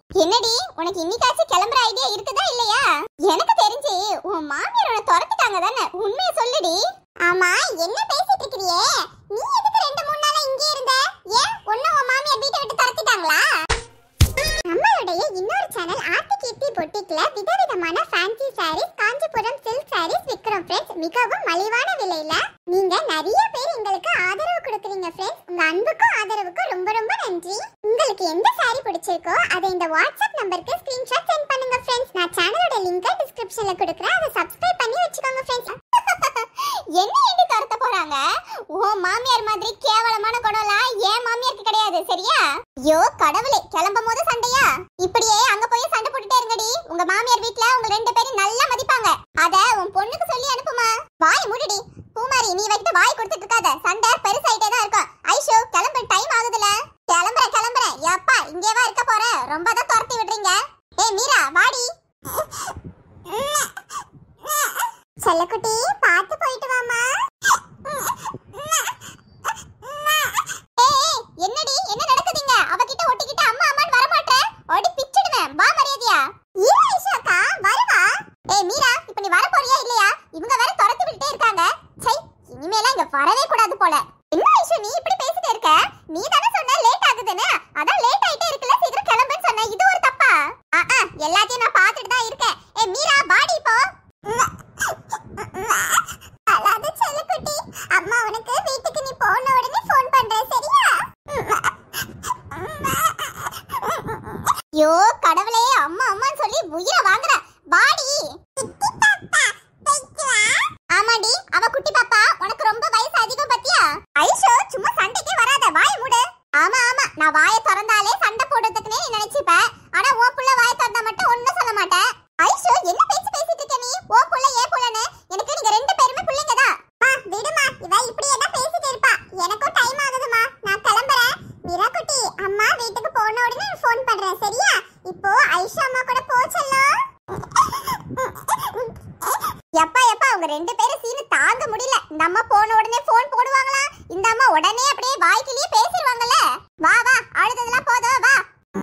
என்னடி உனக்கு இன்னைக்காச்சும் கிளம்புற ஐடியா இருக்குதா இல்லையா எனக்கு தெரிஞ்சு உன் மாமியார் உன்னை துரத்திட்டாங்க தானே உண்மையை சொல்லுடி ஆமா என்ன பேசிட்டு இருக்கிறியே நீ எதுக்கு ரெண்டு மூணு நாளா இங்கே இருந்த ஏன் ஒன்னும் உன் மாமியார் வீட்டை விட்டு துரத்திட்டாங்களா நம்மளுடைய இன்னொரு சேனல் ஆர்த்தி கீர்த்தி பொட்டிக்ல விதவிதமான ஃபேன்சி சாரீஸ் காஞ்சிபுரம் சில்க் சாரீஸ் விக்கிறோம் ஃப்ரெண்ட்ஸ் மிகவும் மலிவான விலையில நீங்க நிறைய பேர் எங்களுக்கு ஆதரவு கொடுக்குறீங்க ஃப்ரெண்ட்ஸ் உங்க அன்புக்கும் ஆதரவுக்கும் ரொம்ப ரொம்ப நன்றி உங்களுக்கு எந்த சாரி பிடிச்சிருக்கோ அதை இந்த வாட்ஸ்அப் நம்பருக்கு ஸ்கிரீன்ஷாட் சென்ட் பண்ணுங்க ஃப்ரெண்ட்ஸ் நான் சேனலோட லிங்கை டிஸ்கிரிப்ஷன்ல கொடுக்குறேன் அதை சப்ஸ்கிரைப் பண்ணி வச்சுக்கோங்க ஃப்ரெண்ட்ஸ் என்ன ஏண்டி துரத்த போறாங்க ஓ மாமியார் மாதிரி கேவலமான குணம்லாம் ஏன் மாமியாருக்கு கிடையாது சரியா ஐயோ கடவுளே கிளம்பும் போது சண்டையா இப்படியே அங்க போய் சண்டை போட்டுட்டே இருங்கடி உங்க மாமியார் வீட்ல உங்க ரெண்டு பேரும் நல்லா மதிப்பாங்க அத உன் பொண்ணுக்கு சொல்லி அனுப்புமா வாய் மூடுடி பூமாரி நீ வைத்து வாய் கொடுத்துட்டு இருக்காத சண்டை பெருசாயிட்டே தான் இருக்கும் ஐஷு கிளம்பு டைம் ஆகுதுல கிளம்புறேன் கிளம்புறேன் எப்பா இங்கேவா இருக்க போற ரொம்ப தான் துரத்தி விடுறீங்க ஏய் மீரா வாடி செல்லக்குட்டி பார்த்து போயிட்டு வாமா ஏய் என்னடி என்ன நடக்குதுங்க அவகிட்ட ஒட்டிக்கிட்டு அம்மா அம்மான்னு வர மாட்டே ஓடி பிச்சிடுவேன் வா மரியாதையா இரு ஐஷாக்கா வருவா ஏய் மீரா இப்ப நீ வர போறியா இல்லையா இவங்க வேற துரத்தி விட்டுட்டே இருக்காங்க சை இனிமேலாம் இங்க வரவே கூடாது போல என்ன ஐஷு நீ இப்படி பேசிட்டே இருக்க நீ தானே சொன்ன லேட் ஆகுதுன்னு அதான் லேட் ஆயிட்டே இருக்குல்ல சீக்கிரம் கிளம்புன்னு சொன்ன இது ஒரு தப்பா ஆ ஆ, எல்லாத்தையும் நான் பார்த்துட்டு தான் இருக்கேன் ஏய் மீரா வாடி இப்போ அழாத செல்லக்குட்டி அம்மா உனக்கு வீட்டுக்கு நீ போன உடனே ஃபோன் பண்றேன் சரியா ஐயோ கடவுளே அம்மா அம்மான்னு சொல்லி உயிரை வாங்குற வாடி ஆமாடி அவ குட்டி பாப்பா உனக்கு ரொம்ப வயசு அதிகம் பத்தியா ஐஷோ சும்மா சண்டைக்கே வராத வாய மூடு ஆமா ஆமா நான் வாயை திறந்தாலே சண்டை போடுறதுக்குனே நீ நினைச்சுப்ப ஆனா உன் புள்ள வாயை திறந்தா மட்டும் ஒண்ணும் சொல்ல மாட்டேன் ஐஷோ என்ன பேச்சு பேசிட்டு இருக்க நீ உன் புள்ள ஏன் புள்ளன்னு எனக்கு நீங்க ரெண்டு பேருமே பிள்ளைங்க தான் விடுமா இவ இப்படி என்ன பேசிட்டு இருப்பா எனக்கும் டைம் ஆகுதுமா நான் கிளம்புறேன் மீரா குட்டி அம்மா வீட்டுக்கு போன உடனே ஃபோன் பண்றேன் சரியா இப்போ ஐஷா அம்மா கூட போச்சல்லாம் எப்பா எப்பா அவங்க ரெண்டு பேரும் சீனு தாங்க முடியல இந்த அம்மா போன உடனே ஃபோன் போடுவாங்களா இந்த அம்மா உடனே அப்படியே வாய்க்கிலேயே பேசிடுவாங்கல்ல வா வா அழுததெல்லாம் போதும் வா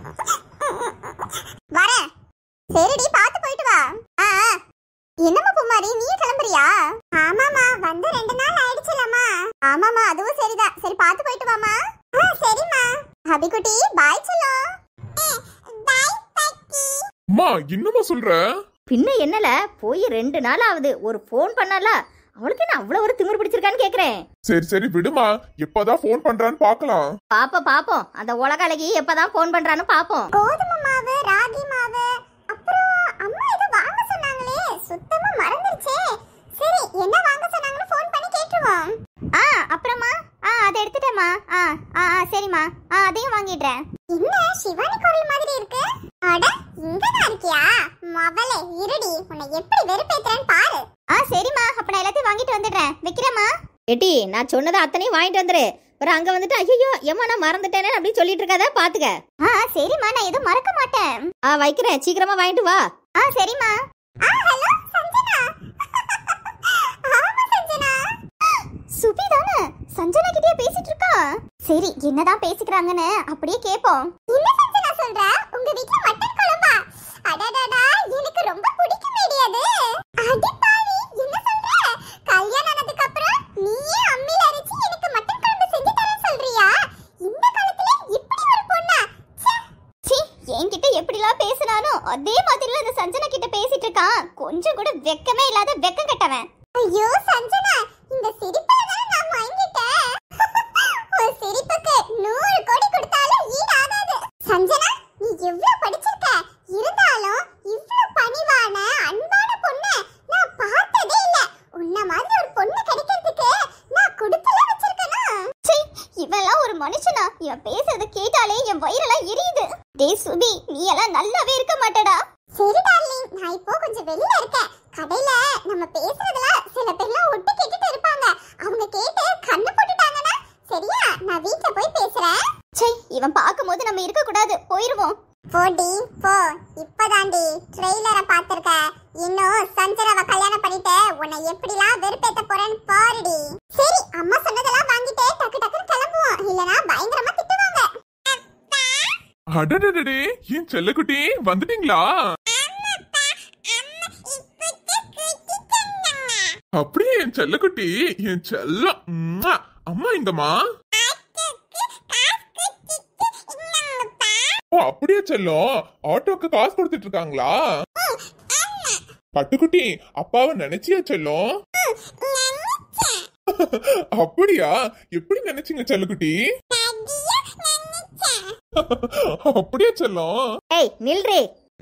வரேன் சரிடி பார்த்து போயிட்டு வா ஆ ஆ. என்னம்மா குமாரி நீ கிளம்புறியா ஆமாமா வந்து ரெண்டு நாள் ஆயிடுச்சுலம்மா ஆமாமா அதுவும் சரிதான் சரி பார்த்து போயிட்டு வாமா ஆ சரிம்மா ஹபிகுட்டி பாய் செல்லம் பாய் பக்கி அம்மா என்னம்மா சொல்ற பின்ன என்னல போய் ரெண்டு நாள் ஆகுது ஒரு ஃபோன் பண்ணல அவளுக்கு என்ன அவ்வளவு ஒரு திமிரு பிடிச்சிருக்கான்னு கேக்குறேன் சரி சரி விடுமா எப்பதான் ஃபோன் பண்றான்னு பார்க்கலாம் பாப்போம் பாப்போம் அந்த உலக அழகி எப்பதான் ஃபோன் பண்றான்னு பாப்போம் கோதுமை மாவு ராகி மாவு அப்புறம் அம்மா ஏதோ வாங்க சொன்னாங்களே சுத்தமா மறந்துருச்சே சரி என்ன வாங்க சொன்னாங்கன்னு ஃபோன் பண்ணி கேட்டுருவோம் ஆ அப்புறமா ஆ அதை எடுத்துட்டேம்மா ஆ ஆ ஆ சரிம்மா ஆ அதையும் வாங்கிடுறேன் என்ன சிவானி கோவில் மாதிரி இருக்கு அட இங்க தான் இருக்கியா மவளே இருடி உன்னை எப்படி வெறுப்பேத்துறேன்னு பாரு ஆ சரிம்மா அப்ப நான் எல்லாத்தையும் வாங்கிட்டு வந்துடுறேன் வைக்கிறேம்மா ஏட்டி நான் சொன்னதை அத்தனையும் வாங்கிட்டு வந்துரு அப்புறம் அங்க வந்துட்டு ஐயோ ஏமா நான் மறந்துட்டேனே அப்படின்னு சொல்லிட்டு இருக்காத பாத்துக்க ஆ சரிம்மா நான் எதுவும் மறக்க மாட்டேன் ஆ வைக்கிறேன் சீக்கிரமா வாங்கிட்டு வா ஆ சரிம்மா ஆ ஹலோ சஞ்சனா ஆமா சஞ்சனா சுபி தானே சஞ்சனா கிட்டே பேசிட்டு இருக்கா சரி என்னதான் பேசிக்கிறாங்கன்னு அப்படியே கேப்போம் என்ன சஞ்சனா சொல்ற உங்க வீட்ல மட்டன் குழம்பா அடடடா எனக்கு ரொம்ப பிடிக்குமேடி அது அடி பாவி என்ன சொல்ற கல்யாணம் ஆனதுக்கு அப்புறம் நீயே அம்மில அரைச்சு எனக்கு மட்டன் குழம்பு செஞ்சு தர சொல்றியா இந்த காலத்துல இப்படி ஒரு பொண்ணா ச்சே சி என்கிட்ட எப்படிலாம் பேசினானோ அதே மாதிரில அந்த சஞ்சனா கிட்ட பேசிட்டு இருக்கான் கொஞ்சம் கூட வெக்கமே இல்லாத வெக்கம் கட்டவன் ஐயோ சஞ்சனா இந்த சிரிப்புல தான் நான் வாங்கிட்டேன் ஒரு சிரிப்புக்கு நூறு கோடி கொடுத்தாலும் ஈடாகாது சஞ்சனா நீ எவ்வளவு படிச்சிருக்க இருந்தாலும் இவ்வளவு பணிவான அன்பான பொண்ணு நான் பார்த்ததே இல்ல உன்ன மாதிரி ஒரு பொண்ணு கிடைக்கிறதுக்கு நான் கொடுத்துல வச்சிருக்கணும் சீ இவெல்லாம் ஒரு மனுஷனா இவன் பேசுறத கேட்டாலே என் வயிறெல்லாம் எரியுது டேய் சுபி நீ எல்லாம் நல்லாவே இருக்க மாட்டடா சரி டார்லிங் நான் இப்போ கொஞ்சம் வெளியில இருக்கேன் கடையில நம்ம பேசுறதுல சில பேர்லாம் ஒட்டு கேட்டுட்டு இருப்பாங்க அவங்க கேட்டு கண்ணு போட்டுட்டாங்கன்னா சரியா நான் வீட்ல போய் பேசுறேன் சே இவன் பாக்கும்போது நம்ம இருக்க கூடாது போயிருவோம் போடி போ இப்பதாண்டி ட்ரெய்லரை பாத்திருக்க இன்னும் சஞ்சனாவை கல்யாணம் பண்ணிட்டு உன்னை எப்படிலாம் வெறுப்பேத்த போறேன்னு பாருடி சரி அம்மா சொன்னதெல்லாம் வாங்கிட்டு டக்கு டக்குன்னு கிளம்புவோம் இல்லனா பயங்கரமா திட்டுவாங்க அடடடடே என் செல்லக்குட்டி வந்துட்டீங்களா அப்படியே என் செல்லக்குட்டி என் செல்லம் உம்மா. அம்மா இங்கம்மா ஓ அப்படியே செல்லம் ஆட்டோக்கு காசு கொடுத்துட்டு இருக்காங்களா பட்டுக்குட்டி அப்பாவை நினைச்சியா செல்லம் அப்படியா எப்படி நினைச்சீங்க செல்லக்குட்டி அப்படியே செல்லம் ஏய் நில்றி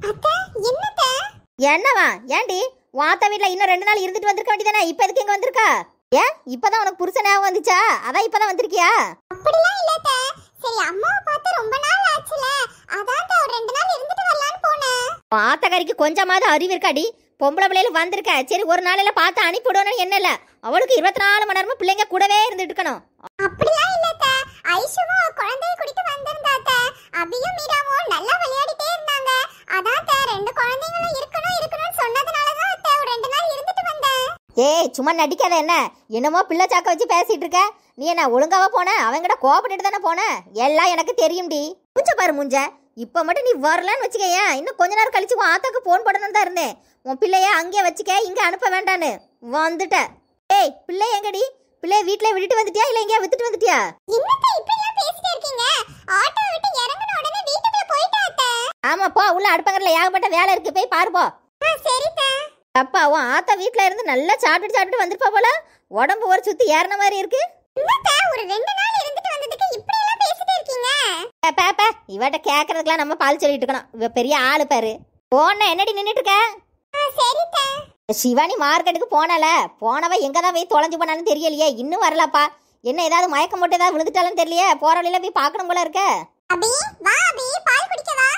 என்னவா ஏண்டி வாத்த வீட்ல இன்னும் ரெண்டு நாள் இருந்துட்டு வந்திருக்க வேண்டியதானே இப்ப எதுக்கு இங்க வந்திருக்கா ஏன் இப்பதான் உனக்கு புருஷ ஞாபகம் வந்துச்சா அதான் இப்பதான் வந்திருக்கியா அப்படிலாம் இல்ல அத்தை. சரி அம்மாவை பார்த்து ரொம்ப நாள் ஆச்சுல அதான் அத்தை ஒரு ரெண்டு நாள் இருந்துட்டு வரலான்னு போனேன் பாத்தகரிக்கு கொஞ்சமாவது அறிவு இருக்காடி பொம்பளை பிள்ளைல வந்திருக்க சரி ஒரு நாளையில பார்த்து அனுப்பிவிடணும் என்ன இல்ல அவளுக்கு இருபத்தி நாலு மணி நேரமும் பிள்ளைங்க கூடவே இருந்துட்டு இருக்கணும் அப்படிலாம் இல்ல அத்தை. ஐஷுவும் அவ குழந்தைய கூட்டிட்டு வந்திருந்தா அத்தை. அபியும் மீராவும் நல்லா விளையாடிட்டே இருந்தாங்க அதான் அத்தை, ரெண்டு குழந்தைங்களும் இருக்கணும் இருக்கணும்னு சொன்னதுனாலதான் அத்தை ஒரு ரெண்டு நாள் இருந்துட்டு வந்தேன் ஏய் சும்மா நடிக்காத என்ன என்னமோ பிள்ளை சாக்க வச்சு பேசிட்டு இருக்க நீ என்ன ஒழுங்காவா போன அவங்கிட்ட கோபப்பட்டுட்டு தானே போன எல்லாம் எனக்கு தெரியும்டி மூஞ்ச பாரு மூஞ்ச இப்ப மட்டும் நீ வரலன்னு வச்சுக்கேன் இன்னும் கொஞ்ச நேரம் கழிச்சு உன் ஆத்தாக்கு போன் பண்ணணும் தான் இருந்தேன் உன் பிள்ளைய அங்கேயே வச்சுக்க இங்க அனுப்ப வேண்டான்னு வந்துட்ட ஏய் பிள்ளை எங்கடி பிள்ளைய வீட்ல விட்டுட்டு வந்துட்டியா இல்ல எங்கேயா வித்துட்டு வந்துட்டியா என்னத்த இப்படி எல்லாம் பேசிட்டே இருக்கீங்க ஆட்டோ விட்டு இறங்கின உடனே வீட்டுக்குள்ள போயிட்டா அத்தை. ஆமா போ உள்ள அடுப்பங்கரில் ஏகப்பட்ட வேலை இருக்கு போய் பாரு போ ஆ, சரி அத்தை. அப்பா உன் ஆத்தா வீட்ல இருந்து நல்லா சாப்பிட்டு சாப்பிட்டு வந்திருப்பா போல உடம்பு ஒரு சுத்தி ஏறின மாதிரி இருக்கு என்னத்த, ஒரு ரெண்டு நாள் இருந்துட்டு வந்ததுக்கு இப்படி எல்லாம் பேசிட்டே இருக்கீங்க ஏ, பே, பே இவட்ட கேட்கறதுக்கெல்லாம் நம்ம பால் சொல்லிட்டு இருக்கணும் இவ பெரிய ஆளு பாரு போன என்னடி நின்னுட்டு இருக்க ஆ, சரி அத்தை. சிவானி மார்க்கெட்டுக்கு போனால போனவ எங்க தான் போய் தொலைஞ்சு போனாலும் தெரியலையே இன்னும் வரலப்பா என்ன ஏதாவது மயக்கம் போட்டு ஏதாவது விழுந்துட்டாலும் தெரியலையே போற வழியில போய் பார்க்கணும் போல இருக்க அபி வா அபி பால் குடிக்க வா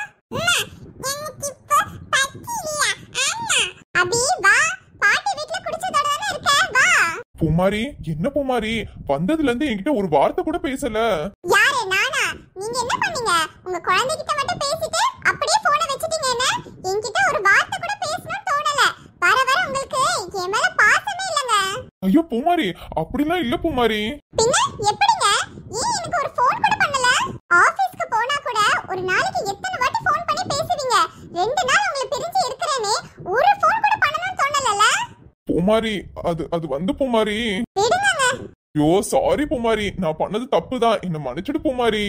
எனக்கு இப்ப பசி இல்ல அண்ணா அபி வா பாட்டி வீட்ல குடிச்சதோட தானே இருக்க வா பூமாரி என்ன பூமாரி வந்ததுல இருந்து என்கிட்ட ஒரு வார்த்தை கூட பேசல யாரு நானா நீங்க என்ன பண்ணீங்க உங்க குழந்தைகிட்ட மட்டும் பேசிட்டு அப்படியே போனை வச்சிட்டீங்க என்ன என்கிட்ட ஒரு வார்த்தை கூட பேசணும்னு தோணல வர வர உங்களுக்கு என் மேல பாசமே இல்லங்க ஐயோ பூமாரி அப்படிலாம் இல்ல பூமாரி பின்ன எப்படிங்க ஏன் எனக்கு ஒரு ஃபோன் கூட பண்ணல ஆபீஸ்க்கு போனா கூட ஒரு நாளைக்கு எத்தனை வாட்டி ஃபோன் பண்ணி பேசுவீங்க ரெண்டு நாள் உங்களை பிரிஞ்சு இருக்கிறேனே ஒரு ஃபோன் கூட பண்ணணும்னு தோணலல பூமாரி அது அது வந்து பூமாரி விடுங்கங்க ஐயோ சாரி பூமாரி நான் பண்ணது தப்பு தான் என்ன மன்னிச்சிடு பூமாரி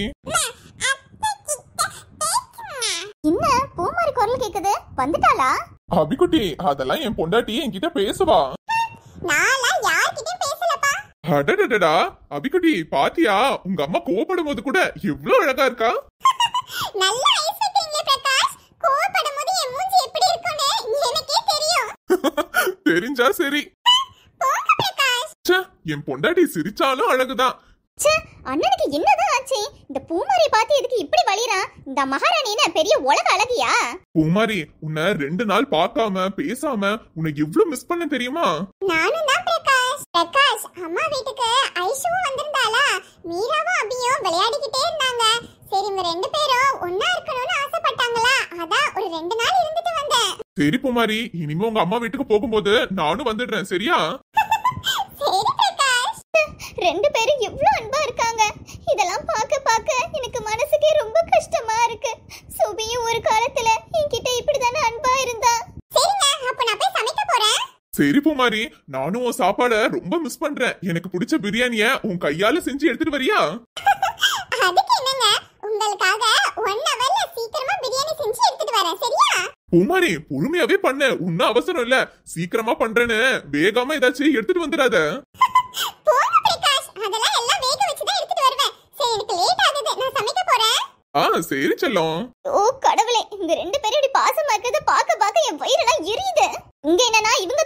என்ன பூமாரி குரல் கேக்குது வந்துட்டாளா அபிக்குட்டி அதெல்லாம் என் பொண்டாட்டி என்கிட்ட பேசுவா நாளா யார்கிட்டயும் பேசலப்பா அடடடடா அபிக்குட்டி பாத்தியா உங்க அம்மா கோவப்படும் போது கூட எவ்வளவு அழகா இருக்கா நல்ல ஐஸ் வைக்கிறீங்களே பிரகாஷ் கோவப்படும் போது என் மூஞ்சி எப்படி இருக்கும்னு எனக்கே தெரியும் தெரிஞ்சா சரி போங்க பிரகாஷ் ச்சே, என் பொண்டாட்டி சிரிச்சாலும் அழகுதான் ச்சே அண்ணனுக்கு என்னதான் ஆச்சு இந்த பூமாரி பார்த்து எதுக்கு இப்படி வலிரா இந்த மகாராணி என்ன பெரிய உலக அழகியா பூமாரி உன்னை ரெண்டு நாள் பார்க்காம பேசாம உன்னை எவ்வளவு மிஸ் பண்ண தெரியுமா நானும் தான் பிரகாஷ் பிரகாஷ் அம்மா வீட்டுக்கு ஐஷுவும் வந்திருந்தாளா மீராவும் அபியும் விளையாடிக்கிட்டே இருந்தாங்க சரி இவங்க ரெண்டு பேரும் ஒண்ணா இருக்கணும்னு ஆசைப்பட்டாங்களா அதான் ஒரு ரெண்டு நாள் இருந்துட்டு வந்தேன் சரி பூமாரி இனிமே உங்க அம்மா வீட்டுக்கு போகும்போது நானும் வந்துடுறேன் சரியா சரி பிரகாஷ் ரெண்டு பேரும் எவ்வளவு அன்பா இருக்காங்க இதெல்லாம் பார்க்க பார்க்க எனக்கு மனசுக்கே ரொம்ப கஷ்டமா இருக்கு சுபியும் ஒரு காலத்துல என்கிட்ட இப்படிதானே அன்பா இருந்தா சரிங்க அப்ப நான் போய் சமைக்க போறேன் சரி பூமாரி நானும் உன் சாப்பாட ரொம்ப மிஸ் பண்றேன் எனக்கு பிடிச்ச பிரியாணிய உன் கையால செஞ்சு எடுத்துட்டு வரியா அதுக்கு என்னங்க உங்களுக்காக ஒன் ஹவர்ல சீக்கிரமா பிரியாணி செஞ்சு எடுத்துட்டு வரேன் சரியா பூமாரி பொறுமையாவே பண்ண ஒன்னும் அவசரம் இல்ல சீக்கிரமா பண்றேன்னு வேகாம ஏதாச்சும் எடுத்துட்டு வந்துடாத போங்க பிரகாஷ் அதெல்லாம் எல்லாம் வேக வச்சு தான் எடுத்துட்டு வருவேன் சரி எனக்கு லேட் ஆகுது நான் சமைக்க போறேன் ஆ சரி செல்லம் ஓ கடவுளே இந்த ரெண்டு பேரும் இப்படி பாசமா இருக்கிறத பார்க்க பார்க்க என் வயிறெல்லாம் எரியுது இங்க என்னன்னா இவங்க